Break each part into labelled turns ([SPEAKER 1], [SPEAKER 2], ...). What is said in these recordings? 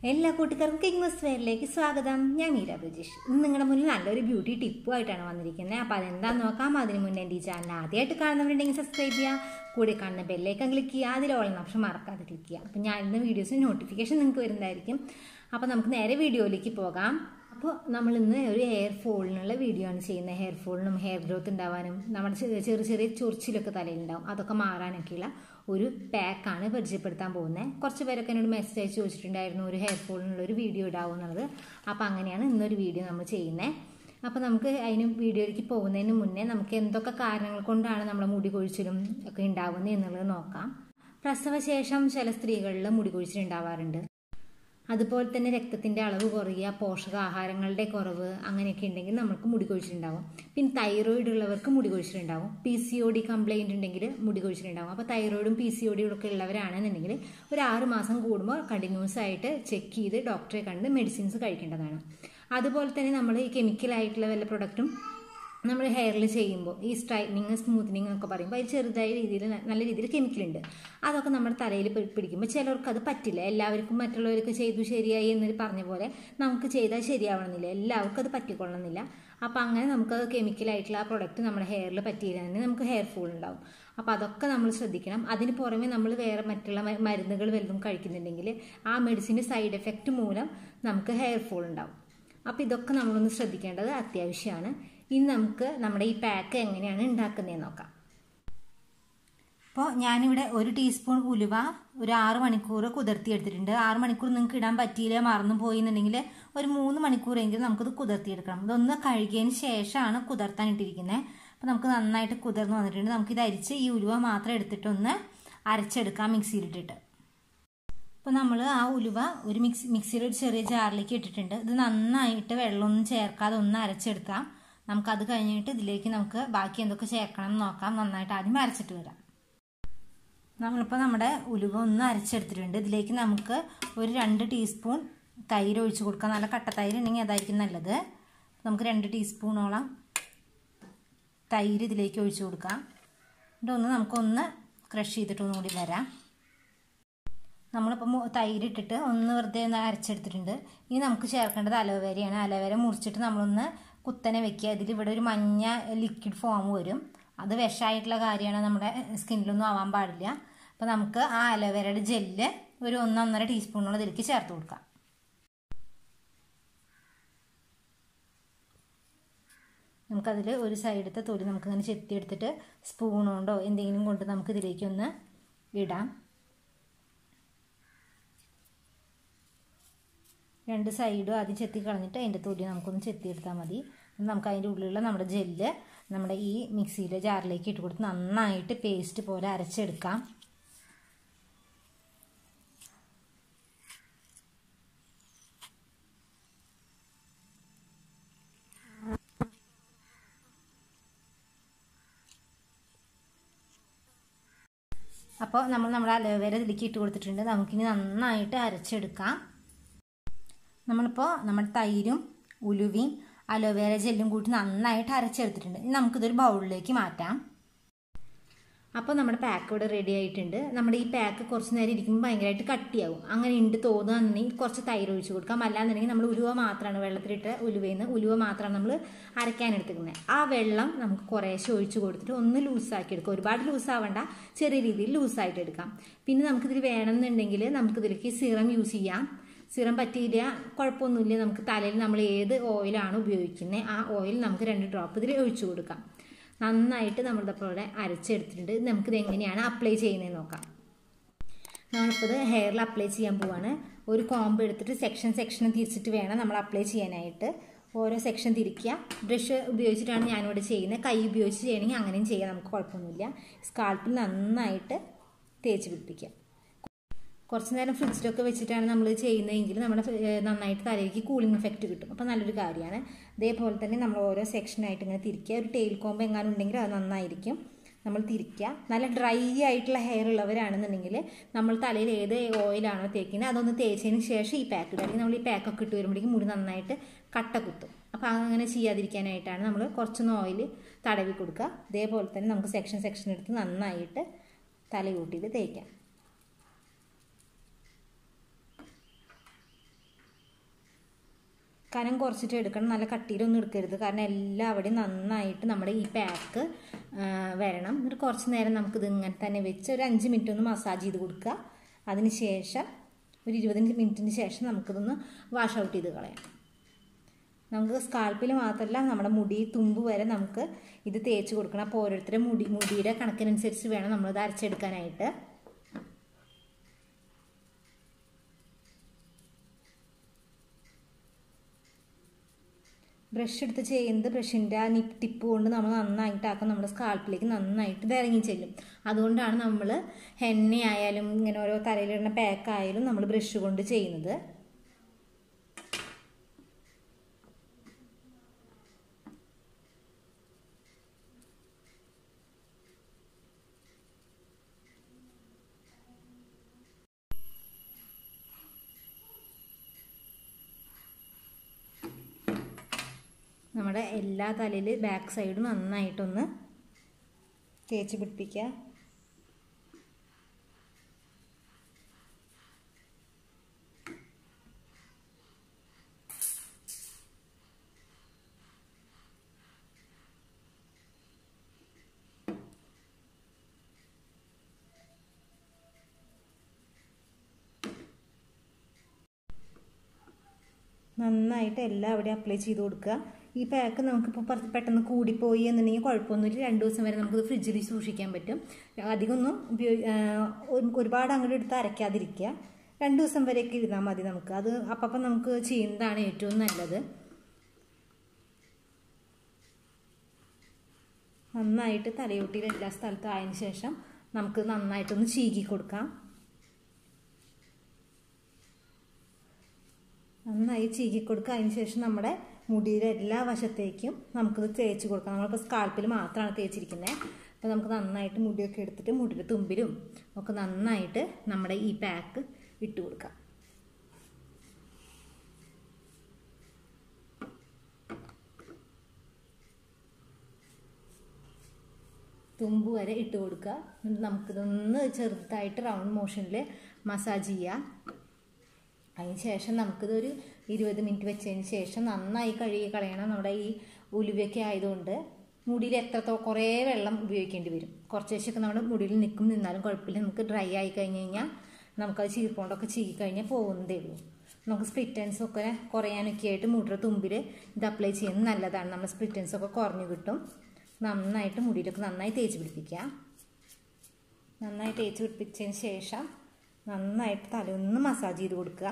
[SPEAKER 1] എല്ലാ കൂട്ടുകാർക്കും കിങ്മസ് ഫെയറിലേക്ക് സ്വാഗതം ഞാൻ മീര ബ്രിജേഷ് ഇന്ന് നിങ്ങളുടെ മുന്നിൽ നല്ലൊരു ബ്യൂട്ടി ടിപ്പുമായിട്ടാണ് വന്നിരിക്കുന്നത് അപ്പോൾ അതെന്താന്ന് നോക്കാം അതിന് മുന്നേ എൻ്റെ ഈ ചാനൽ ആദ്യമായിട്ട് കാണുന്നവരുണ്ടെങ്കിൽ സബ്സ്ക്രൈബ് ചെയ്യുക കൂടെ കാണുന്ന ബെല്ലേക്കൻ ക്ലിക്ക് ചെയ്യുക അതിൽ ഓൾ ഓപ്ഷൻ മറക്കാതെ ക്ലിക്ക് ചെയ്യുക അപ്പോൾ ഞാൻ ഇന്ന് വീഡിയോസിന് നോട്ടിഫിക്കേഷൻ നിങ്ങൾക്ക് വരുന്നതായിരിക്കും അപ്പോൾ നമുക്ക് നേരെ വീഡിയോയിലേക്ക് പോകാം അപ്പോൾ നമ്മൾ ഇന്ന് ഒരു ഹെയർ ഫോളിനുള്ള വീഡിയോ ആണ് ചെയ്യുന്നത് ഹെയർ ഫോളിനും ഹെയർ ഗ്രോത്ത് ഉണ്ടാവാനും നമ്മുടെ ചെറിയ ചെറിയ ചെറിയ ചൊറിച്ചിലൊക്കെ തലയിലുണ്ടാവും അതൊക്കെ മാറാനൊക്കെയുള്ള ഒരു പാക്കാണ് പരിചയപ്പെടുത്താൻ പോകുന്നത് കുറച്ച് പേരൊക്കെ എന്നോട് മെസ്സേജ് അയച്ച് ചോദിച്ചിട്ടുണ്ടായിരുന്നു ഒരു ഹെയർ ഫോളിനുള്ള ഒരു വീഡിയോ ഇടാവും എന്നുള്ളത് അപ്പോൾ അങ്ങനെയാണ് ഇന്നൊരു വീഡിയോ നമ്മൾ ചെയ്യുന്നത് അപ്പോൾ നമുക്ക് അതിന് വീഡിയോയിലേക്ക് പോകുന്നതിന് മുന്നേ നമുക്ക് എന്തൊക്കെ കാരണങ്ങൾ കൊണ്ടാണ് നമ്മുടെ മുടി കൊഴിച്ചിലും ഒക്കെ ഉണ്ടാവുന്നത് എന്നുള്ളത് നോക്കാം പ്രസവശേഷം ചില സ്ത്രീകളിൽ മുടി കൊഴിച്ചിൽ ഉണ്ടാവാറുണ്ട് അതുപോലെ തന്നെ രക്തത്തിൻ്റെ അളവ് കുറയുക പോഷകാഹാരങ്ങളുടെ കുറവ് അങ്ങനെയൊക്കെ ഉണ്ടെങ്കിൽ നമുക്ക് മുടി കൊഴിച്ചിലുണ്ടാവും പിന്നെ തൈറോയിഡ് ഉള്ളവർക്ക് മുടി കൊഴിച്ചിലുണ്ടാവും P C O D complaint ഉണ്ടെങ്കിൽ മുടി കൊഴിച്ചിലുണ്ടാവും അപ്പോൾ തൈറോയിഡും പി സി ഒ ഡിയും ഒക്കെ ഉള്ളവരാണെന്നുണ്ടെങ്കിൽ ഒരു ആറ് മാസം കൂടുമ്പോൾ കണ്ടിന്യൂസ് ആയിട്ട് ചെക്ക് ചെയ്ത് ഡോക്ടറെ കണ്ട് മെഡിസിൻസ് കഴിക്കേണ്ടതാണ് അതുപോലെ തന്നെ നമ്മൾ ഈ കെമിക്കലായിട്ടുള്ള വല്ല പ്രൊഡക്റ്റും നമ്മൾ ഹെയറിൽ ചെയ്യുമ്പോൾ ഈ സ്ട്രൈറ്റനിങ് സ്മൂത്തനിങ് ഒക്കെ പറയുമ്പോൾ അതിൽ ചെറുതായ രീതിയിൽ നല്ല രീതിയിൽ കെമിക്കൽ ഉണ്ട് അതൊക്കെ നമ്മുടെ തലയിൽ പിടിക്കുമ്പോൾ ചിലർക്ക് അത് പറ്റില്ല എല്ലാവർക്കും മറ്റുള്ളവർക്ക് ചെയ്തു ശരിയായി എന്ന് പറഞ്ഞ പോലെ നമുക്ക് ചെയ്താൽ ശരിയാവണമെന്നില്ല എല്ലാവർക്കും അത് പറ്റിക്കൊള്ളണമെന്നില്ല അപ്പോൾ അങ്ങനെ നമുക്കത് കെമിക്കലായിട്ടുള്ള ആ പ്രൊഡക്റ്റ് നമ്മുടെ ഹെയറിൽ പറ്റിയിരുന്നെങ്കിൽ നമുക്ക് ഹെയർ ഫോൾ ഉണ്ടാവും അപ്പോൾ അതൊക്കെ നമ്മൾ ശ്രദ്ധിക്കണം അതിന് പുറമെ നമ്മൾ വേറെ മറ്റുള്ള മരുന്നുകൾ വല്ലതും കഴിക്കുന്നുണ്ടെങ്കിൽ ആ മെഡിസിൻ്റെ സൈഡ് എഫക്റ്റ് മൂലം നമുക്ക് ഹെയർ ഫോൾ ഉണ്ടാവും അപ്പോൾ ഇതൊക്കെ നമ്മളൊന്ന് ശ്രദ്ധിക്കേണ്ടത് അത്യാവശ്യമാണ് ഇനി നമുക്ക് നമ്മുടെ ഈ പാക്ക് എങ്ങനെയാണ് ഉണ്ടാക്കുന്നതെന്ന് നോക്കാം അപ്പോൾ ഞാനിവിടെ ഒരു ടീസ്പൂൺ ഉലുവ ഒരു ആറ് മണിക്കൂർ കുതിർത്തി എടുത്തിട്ടുണ്ട് ആറ് മണിക്കൂർ നിങ്ങൾക്ക് ഇടാൻ പറ്റിയില്ല മറന്നു പോയി എന്നുണ്ടെങ്കിൽ ഒരു മൂന്ന് മണിക്കൂറെങ്കിലും നമുക്കത് കുതിർത്തിയെടുക്കണം ഇതൊന്ന് കഴുകിയതിന് ശേഷമാണ് കുതിർത്താൻ ഇട്ടിരിക്കുന്നത് അപ്പോൾ നമുക്ക് നന്നായിട്ട് കുതിർന്ന് വന്നിട്ടുണ്ട് നമുക്കിത് അരിച്ച് ഈ ഉലുവ മാത്രം എടുത്തിട്ടൊന്ന് അരച്ചെടുക്കാം മിക്സിയിലിട്ടിട്ട് അപ്പോൾ നമ്മൾ ആ ഉലുവ ഒരു മിക്സി മിക്സിയിൽ ഒരു ചെറിയ ജാറിലേക്ക് ഇട്ടിട്ടുണ്ട് ഇത് നന്നായിട്ട് വെള്ളമൊന്നും ചേർക്കാതെ ഒന്ന് അരച്ചെടുക്കാം നമുക്കത് കഴിഞ്ഞിട്ട് ഇതിലേക്ക് നമുക്ക് ബാക്കി എന്തൊക്കെ ചേർക്കണം എന്ന് നോക്കാം നന്നായിട്ട് ആദ്യം അരച്ചിട്ട് വരാം നമ്മളിപ്പോൾ നമ്മുടെ ഉലുവ ഒന്ന് അരച്ചെടുത്തിട്ടുണ്ട് ഇതിലേക്ക് നമുക്ക് ഒരു രണ്ട് ടീസ്പൂൺ തൈര് ഒഴിച്ച് കൊടുക്കാം നല്ല കട്ട തൈര് ഉണ്ടെങ്കിൽ അതായിരിക്കും നല്ലത് നമുക്ക് രണ്ട് ടീസ്പൂണോളം തൈര് ഇതിലേക്ക് ഒഴിച്ച് കൊടുക്കാം എന്നിട്ട് ഒന്ന് നമുക്കൊന്ന് ക്രഷ് ചെയ്തിട്ട് ഒന്നുകൂടി വരാം നമ്മളിപ്പോൾ തൈര് ഇട്ടിട്ട് ഒന്ന് വെറുതെ ഒന്ന് അരച്ചെടുത്തിട്ടുണ്ട് ഇനി നമുക്ക് ചേർക്കേണ്ടത് അലോവേരയാണ് അലോവേര മുറിച്ചിട്ട് നമ്മളൊന്ന് കുത്തനെ വെക്കുക അതിൽ ഇവിടെ ഒരു മഞ്ഞ ലിക്വിഡ് ഫോം വരും അത് വിഷമായിട്ടുള്ള കാര്യമാണ് നമ്മുടെ സ്കിന്നിലൊന്നും ആവാൻ പാടില്ല അപ്പോൾ നമുക്ക് ആ അലോവേരയുടെ ജെല്ല് ഒരു ഒന്നൊന്നര ടീസ്പൂണോളം ഇതിലേക്ക് ചേർത്ത് കൊടുക്കാം നമുക്കതിൽ ഒരു സൈഡത്തെ തൊലി നമുക്കിങ്ങനെ ചെത്തിയെടുത്തിട്ട് സ്പൂൺ കൊണ്ടോ എന്തെങ്കിലും കൊണ്ട് നമുക്ക് ഇതിലേക്കൊന്ന് ഇടാം രണ്ട് സൈഡും ആദ്യം ചെത്തി കളഞ്ഞിട്ട് അതിൻ്റെ തൊലി നമുക്കൊന്ന് ചെത്തിയെടുത്താൽ മതി നമുക്ക് അതിൻ്റെ ഉള്ളിലുള്ള നമ്മുടെ ജെല്ല് നമ്മുടെ ഈ മിക്സിയിലെ ജാറിലേക്ക് ഇട്ട് കൊടുത്ത് നന്നായിട്ട് പേസ്റ്റ് പോലെ അരച്ചെടുക്കാം അപ്പോൾ നമ്മൾ നമ്മുടെ അലോവേര ഇതിലേക്ക് ഇട്ട് കൊടുത്തിട്ടുണ്ട് നമുക്കിനി നന്നായിട്ട് അരച്ചെടുക്കാം നമ്മളിപ്പോൾ നമ്മുടെ തൈരും ഉലുവയും അലോവേര ജെല്ലും കൂട്ടി നന്നായിട്ട് അരച്ചെടുത്തിട്ടുണ്ട് ഇനി നമുക്കിതൊരു ബൗളിലേക്ക് മാറ്റാം അപ്പോൾ നമ്മുടെ പാക്ക് ഇവിടെ റെഡി ആയിട്ടുണ്ട് നമ്മുടെ ഈ പാക്ക് കുറച്ച് നേരം ഇരിക്കുമ്പോൾ ഭയങ്കരമായിട്ട് കട്ടിയാവും അങ്ങനെ ഉണ്ട് തോന്നുകയാണെന്നുണ്ടെങ്കിൽ കുറച്ച് തൈര് ഒഴിച്ച് കൊടുക്കാം അല്ലാന്നുണ്ടെങ്കിൽ നമ്മൾ ഉലുവ മാത്രമാണ് വെള്ളത്തിലിട്ട് ഉലുവയിൽ നിന്ന് ഉലുവ മാത്രമാണ് നമ്മൾ അരയ്ക്കാൻ എടുത്തിരിക്കുന്നത് ആ വെള്ളം നമുക്ക് കുറേശ്ശെ ഒഴിച്ച് കൊടുത്തിട്ട് ഒന്ന് ലൂസാക്കി എടുക്കാം ഒരുപാട് ലൂസാവണ്ട ചെറിയ രീതിയിൽ ലൂസായിട്ട് എടുക്കാം പിന്നെ നമുക്കിതിൽ വേണമെന്നുണ്ടെങ്കിൽ നമുക്കിതിലേക്ക് സിറം യൂസ് ചെയ്യാം സിറം പറ്റിയില്ല കുഴപ്പമൊന്നുമില്ല നമുക്ക് തലയിൽ നമ്മൾ ഏത് ഓയിലാണ് ഉപയോഗിക്കുന്നത് ആ ഓയിൽ നമുക്ക് രണ്ട് ഡ്രോപ്പ് ഇതിൽ ഒഴിച്ചു കൊടുക്കാം നന്നായിട്ട് നമ്മളുടെ പോലെ അരച്ചെടുത്തിട്ടുണ്ട് നമുക്കിത് എങ്ങനെയാണ് അപ്ലൈ ചെയ്യുന്നതെന്ന് നോക്കാം നമ്മളിപ്പോൾ ഇത് ഹെയറിൽ അപ്ലൈ ചെയ്യാൻ പോവാണ് ഒരു കോമ്പ് എടുത്തിട്ട് സെക്ഷൻ സെക്ഷൻ തിരിച്ചിട്ട് വേണം നമ്മൾ അപ്ലൈ ചെയ്യാനായിട്ട് ഓരോ സെക്ഷൻ തിരിക്കുക ബ്രഷ് ഉപയോഗിച്ചിട്ടാണ് ഞാനിവിടെ ചെയ്യുന്നത് കൈ ഉപയോഗിച്ച് ചെയ്യണമെങ്കിൽ അങ്ങനെയും ചെയ്യാം നമുക്ക് കുഴപ്പമൊന്നുമില്ല സ്കാൾപ്പിൽ നന്നായിട്ട് തേച്ച് പിടിപ്പിക്കുക കുറച്ച് നേരം ഫ്രിഡ്ജിലൊക്കെ വെച്ചിട്ടാണ് നമ്മൾ ചെയ്യുന്നതെങ്കിൽ നമ്മുടെ നന്നായിട്ട് തലയിലേക്ക് കൂളിംഗ് എഫക്റ്റ് കിട്ടും അപ്പോൾ നല്ലൊരു കാര്യമാണ് അതേപോലെ തന്നെ നമ്മൾ ഓരോ സെക്ഷനായിട്ട് ഇങ്ങനെ തിരിക്കുക ഒരു ടെയിൽ കോമ്പ് എങ്ങാനും ഉണ്ടെങ്കിൽ അത് നന്നായിരിക്കും നമ്മൾ തിരിക്കുക നല്ല ഡ്രൈ ആയിട്ടുള്ള ഹെയർ ഉള്ളവരാണെന്നുണ്ടെങ്കിൽ നമ്മൾ തലയിൽ ഏത് ഓയിലാണോ തേക്കുന്നത് അതൊന്ന് തേച്ചതിന് ശേഷം ഈ പാക്ക് ഇടുക അല്ലെങ്കിൽ നമ്മൾ ഈ പാക്കൊക്കെ ഇട്ട് വരുമ്പോഴേക്കും മുടി നന്നായിട്ട് കട്ട കുത്തും അപ്പോൾ അങ്ങനെ ചെയ്യാതിരിക്കാനായിട്ടാണ് നമ്മൾ കുറച്ചൊന്ന് ഓയിൽ തടവി കൊടുക്കുക അതേപോലെ തന്നെ നമുക്ക് സെക്ഷൻ സെക്ഷൻ എടുത്ത് നന്നായിട്ട് തലയൂട്ടിയിൽ തേക്കാം കനം കുറച്ചിട്ട് എടുക്കണം നല്ല കട്ടിയിലൊന്നും എടുക്കരുത് കാരണം എല്ലാവിടെയും നന്നായിട്ട് നമ്മുടെ ഈ പാക്ക് വരണം എന്നിട്ട് കുറച്ച് നേരം നമുക്കിത് ഇങ്ങനെ തന്നെ വെച്ച് ഒരു അഞ്ച് മിനിറ്റ് ഒന്ന് മസാജ് ചെയ്ത് കൊടുക്കുക അതിന് ശേഷം ഒരു ഇരുപത് മിനിറ്റിന് ശേഷം നമുക്കിതൊന്ന് വാഷ് ഔട്ട് ചെയ്ത് കളയാം നമുക്ക് സ്കാൽപ്പിൽ മാത്രമല്ല നമ്മുടെ മുടി തുമ്പ് വരെ നമുക്ക് ഇത് തേച്ച് കൊടുക്കണം അപ്പോൾ ഓരോരുത്തരുടെ മുടി മുടിയുടെ കണക്കിനനുസരിച്ച് വേണം നമ്മളിത് അരച്ചെടുക്കാനായിട്ട് ബ്രഷ് എടുത്ത് ചെയ്യുന്നത് ബ്രഷിൻ്റെ ആ നിപ്പ് ടിപ്പ് കൊണ്ട് നമ്മൾ നന്നായിട്ടാക്കും നമ്മുടെ സ്കാൾപ്പിലേക്ക് നന്നായിട്ട് ഇത് ഇറങ്ങി ചെല്ലും അതുകൊണ്ടാണ് നമ്മൾ ഹെന്ന ആയാലും ഇങ്ങനെ ഓരോ തലയിലിടുന്ന പാക്ക് ആയാലും നമ്മൾ ബ്രഷ് കൊണ്ട് ചെയ്യുന്നത് നമ്മുടെ എല്ലാ തലയിൽ ബാക്ക് സൈഡും നന്നായിട്ടൊന്ന് തേച്ച് പിടിപ്പിക്കുക നന്നായിട്ട് എല്ലാവിടെയും അപ്ലൈ ചെയ്ത് കൊടുക്കുക ഈ പാക്ക് നമുക്കിപ്പോൾ പെട്ടെന്ന് കൂടിപ്പോയി എന്നുണ്ടെങ്കിൽ കുഴപ്പമൊന്നുമില്ല രണ്ട് ദിവസം വരെ നമുക്കിത് ഫ്രിഡ്ജിൽ സൂക്ഷിക്കാൻ പറ്റും അധികമൊന്നും ഉപയോഗി ഒരുപാട് അങ്ങോട്ട് എടുത്ത് അരയ്ക്കാതിരിക്കുക രണ്ട് ദിവസം വരെയൊക്കെ ഇരുന്നാൽ മതി നമുക്ക് അത് അപ്പം നമുക്ക് ചെയ്യുന്നതാണ് ഏറ്റവും നല്ലത് നന്നായിട്ട് തലയൊട്ടിയിൽ എല്ലാ സ്ഥലത്തും ആയതിനു ശേഷം നമുക്ക് നന്നായിട്ടൊന്ന് ചീകി കൊടുക്കാം നന്നായി ചീകി കൊടുക്കുക അതിന് ശേഷം നമ്മുടെ മുടിയുടെ എല്ലാ വശത്തേക്കും നമുക്കിത് തേച്ച് കൊടുക്കാം നമ്മളിപ്പോൾ സ്കാൽപ്പിൽ മാത്രമാണ് തേച്ചിരിക്കുന്നത് അപ്പോൾ നമുക്ക് നന്നായിട്ട് മുടിയൊക്കെ എടുത്തിട്ട് മുടിയുടെ തുമ്പിലും ഒക്കെ നന്നായിട്ട് നമ്മുടെ ഈ പാക്ക് ഇട്ട് കൊടുക്കാം തുമ്പ് വരെ ഇട്ട് കൊടുക്കുക നമുക്കിതൊന്ന് ചെറുതായിട്ട് റൗണ്ട് മോഷനിൽ മസാജ് ചെയ്യുക അതിന് ശേഷം നമുക്കിതൊരു ഇരുപത് മിനിറ്റ് വെച്ചതിന് ശേഷം നന്നായി കഴുകി കളയണം നമ്മുടെ ഈ ഉലുവയൊക്കെ ആയതുകൊണ്ട് മുടിയിൽ എത്രത്തോ കുറേ വെള്ളം ഉപയോഗിക്കേണ്ടി വരും കുറച്ച് ദിവസമൊക്കെ നമ്മുടെ മുടിയിൽ നിൽക്കും നിന്നാലും കുഴപ്പമില്ല നമുക്ക് ഡ്രൈ ആയി കഴിഞ്ഞ് കഴിഞ്ഞാൽ നമുക്കത് ചീർപ്പോണ്ടൊക്കെ ചീകി കഴിഞ്ഞാൽ പോകുന്നതേ ഉള്ളൂ നമുക്ക് സ്പ്ലിറ്റൻസ് ഒക്കെ കുറയാനൊക്കെ ആയിട്ട് മുടിയുടെ തുമ്പിൽ ഇത് അപ്ലൈ ചെയ്യുന്നത് നല്ലതാണ് നമ്മുടെ സ്പ്ലിറ്റൻസ് ഒക്കെ കുറഞ്ഞു കിട്ടും നന്നായിട്ട് മുടിയിലൊക്കെ നന്നായി തേച്ച് പിടിപ്പിക്കുക നന്നായി തേച്ച് പിടിപ്പിച്ചതിന് ശേഷം നന്നായിട്ട് തലയൊന്ന് മസാജ് ചെയ്ത് കൊടുക്കുക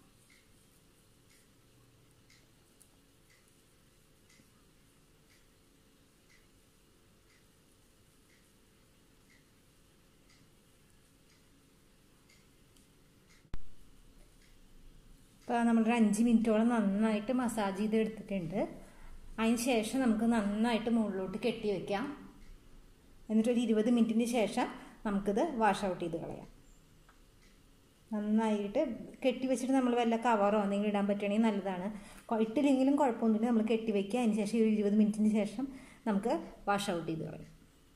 [SPEAKER 1] ഇപ്പോൾ നമ്മളൊരു അഞ്ച് മിനിറ്റോളം നന്നായിട്ട് മസാജ് ചെയ്ത് എടുത്തിട്ടുണ്ട് അതിന് ശേഷം നമുക്ക് നന്നായിട്ട് മുകളിലോട്ട് കെട്ടി വയ്ക്കാം എന്നിട്ട് ഒരു ഇരുപത് മിനിറ്റിന് ശേഷം നമുക്കിത് വാഷ് ഔട്ട് ചെയ്ത് കളയാം നന്നായിട്ട് കെട്ടി വെച്ചിട്ട് നമ്മൾ വല്ല കവറോ എന്തെങ്കിലും ഇടാൻ പറ്റുകയാണെങ്കിൽ നല്ലതാണ് ഇട്ടില്ലെങ്കിലും കുഴപ്പമൊന്നുമില്ല നമ്മൾ കെട്ടി വയ്ക്കുക അതിന് ശേഷം ഒരു ഇരുപത് മിനിറ്റിന് ശേഷം നമുക്ക് വാഷ് ഔട്ട് ചെയ്ത് കളയാം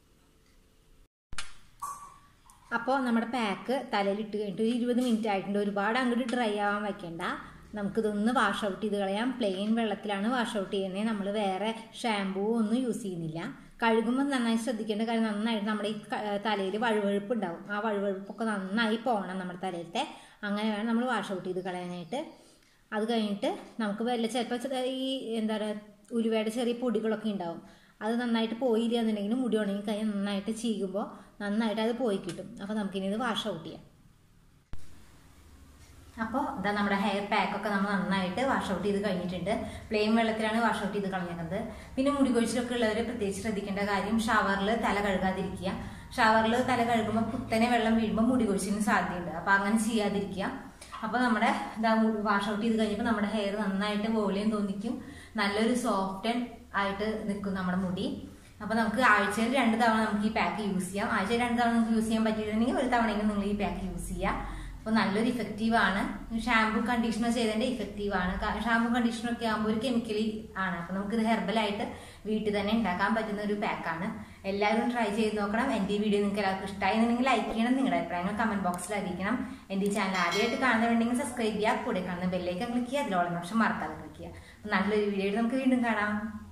[SPEAKER 1] അപ്പോൾ നമ്മുടെ പാക്ക് തലയിലിട്ട് കഴിഞ്ഞിട്ട് ഒരു ഇരുപത് മിനിറ്റ് ആയിട്ടുണ്ട് ഒരുപാട് അങ്ങോട്ട് ഡ്രൈ ആവാൻ വയ്ക്കേണ്ട നമുക്കിതൊന്ന് വാഷ് ഔട്ട് ചെയ്ത് കളയാം പ്ലെയിൻ വെള്ളത്തിലാണ് വാഷ് ഔട്ട് ചെയ്യുന്നത് നമ്മൾ വേറെ ഷാമ്പൂ ഒന്നും യൂസ് ചെയ്യുന്നില്ല കഴുകുമ്പോൾ നന്നായി ശ്രദ്ധിക്കേണ്ട കാര്യം നന്നായിട്ട് നമ്മുടെ ഈ തലയിൽ വഴുവഴുപ്പ് ഉണ്ടാവും ആ വഴുവഴുപ്പൊക്കെ നന്നായി പോകണം നമ്മുടെ തലയിലത്തെ അങ്ങനെ വേണം നമ്മൾ വാഷ് ഔട്ട് ചെയ്ത് കളയാനായിട്ട് അത് കഴിഞ്ഞിട്ട് നമുക്ക് വല്ല ചിലപ്പോൾ ഈ എന്താ പറയുക ഉലുവയുടെ ചെറിയ പൊടികളൊക്കെ ഉണ്ടാവും അത് നന്നായിട്ട് പോയില്ല എന്നുണ്ടെങ്കിൽ മുടി ഉണങ്ങി കഴിഞ്ഞാൽ നന്നായിട്ട് ചീകുമ്പോൾ നന്നായിട്ട് അത് പോയി കിട്ടും അപ്പോൾ നമുക്കിനി ഇത് വാഷ് ഔട്ട് ചെയ്യാം അപ്പോൾ ഇതാ നമ്മുടെ ഹെയർ പാക്കൊക്കെ നമ്മൾ നന്നായിട്ട് വാഷ് ഔട്ട് ചെയ്ത് കഴിഞ്ഞിട്ടുണ്ട് പ്ലെയിൻ വെള്ളത്തിലാണ് വാഷ് ഔട്ട് ചെയ്ത് കളഞ്ഞേക്കുന്നത് പിന്നെ മുടി കൊഴിച്ചിലൊക്കെ ഉള്ളവർ പ്രത്യേകിച്ച് ശ്രദ്ധിക്കേണ്ട കാര്യം ഷവറിൽ തല കഴുകാതിരിക്കുക ഷവറിൽ തല കഴുകുമ്പോൾ കുത്തനെ വെള്ളം വീഴുമ്പോൾ മുടി കൊഴിച്ചിലിന് സാധ്യതയുണ്ട് അപ്പോൾ അങ്ങനെ ചെയ്യാതിരിക്കുക അപ്പോൾ നമ്മുടെ ഇതാ വാഷ് ഔട്ട് ചെയ്ത് കഴിഞ്ഞപ്പോൾ നമ്മുടെ ഹെയർ നന്നായിട്ട് വോളിയം തോന്നിക്കും നല്ലൊരു സോഫ്റ്റ് ആയിട്ട് നിൽക്കും നമ്മുടെ മുടി അപ്പോൾ നമുക്ക് ആഴ്ചയിൽ രണ്ട് തവണ നമുക്ക് ഈ പാക്ക് യൂസ് ചെയ്യാം ആഴ്ചയിൽ രണ്ട് തവണ നമുക്ക് യൂസ് ചെയ്യാൻ പറ്റിയിട്ടുണ്ടെങ്കിൽ ഒരു തവണയെങ്കിലും നിങ്ങൾ ഈ പാക്ക് യൂസ് ചെയ്യാം അപ്പോൾ നല്ലൊരു ഇഫക്റ്റീവ് ആണ് ഷാമ്പു കണ്ടീഷണർ ചെയ്തതിന്റെ ഇഫക്റ്റീവ് ആണ് ഷാമ്പു കണ്ടീഷണർ ഒക്കെ ആകുമ്പോൾ ഒരു കെമിക്കലി ആണ് അപ്പോൾ നമുക്കിത് ഹെർബലായിട്ട് വീട്ടിൽ തന്നെ ഉണ്ടാക്കാൻ പറ്റുന്ന ഒരു പാക്കാണ് എല്ലാവരും ട്രൈ ചെയ്ത് നോക്കണം എൻ്റെ ഈ വീഡിയോ നിങ്ങൾക്ക് എല്ലാവർക്കും ഇഷ്ടമായി എന്നുണ്ടെങ്കിൽ ലൈക്ക് ചെയ്യണം നിങ്ങളുടെ അഭിപ്രായങ്ങൾ കമന്റ് ബോക്സിൽ അറിയിക്കണം എൻ്റെ ഈ ചാനൽ ആദ്യമായിട്ട് കാണുന്നവരുണ്ടെങ്കിൽ സബ്സ്ക്രൈബ് ചെയ്യുക കൂടെ കാണുന്ന ബെല്ലേക്ക് ക്ലിക്ക് ചെയ്യുക അതിലോളം ഓപ്ഷൻ മറക്കാതെ ക്ലിക്ക് ചെയ്യുക നല്ലൊരു വീഡിയോ നമുക്ക് വീണ്ടും കാണാം